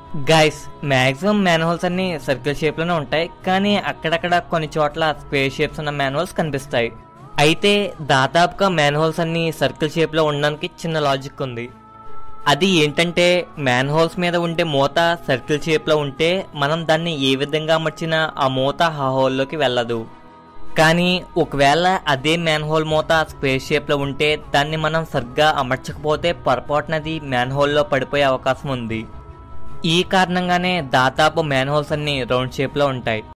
guys maximum manholes అన్ని circle షేప్లోనే ఉంటాయి కానీ అక్కడక్కడ కొన్ని చోట్ల స్క్వేర్ షేప్స్ ఉన్న మ్యాన్హోల్స్ కనిపిస్తాయి అయితే దాదాపుగా మ్యాన్హోల్స్ అన్ని సర్కిల్ షేప్లో ఉండడానికి చిన్న లాజిక్ ఉంది అది ఏంటంటే మ్యాన్హోల్స్ మీద ఉండే మూత సర్కిల్ షేప్లో ఉంటే మనం దాన్ని ఏ విధంగా అమర్చినా ఆ మూత ఆ హోల్లోకి వెళ్ళదు కానీ ఒకవేళ అదే మ్యాన్హోల్ మూత స్క్వేర్ షేప్లో ఉంటే దాన్ని మనం సరిగ్గా అమర్చకపోతే పొరపాటునది మ్యాన్హోల్లో పడిపోయే అవకాశం ఉంది ఈ కారణంగానే దాదాపు మ్యాన్హోల్స్ అన్ని రౌండ్ షేప్లో ఉంటాయి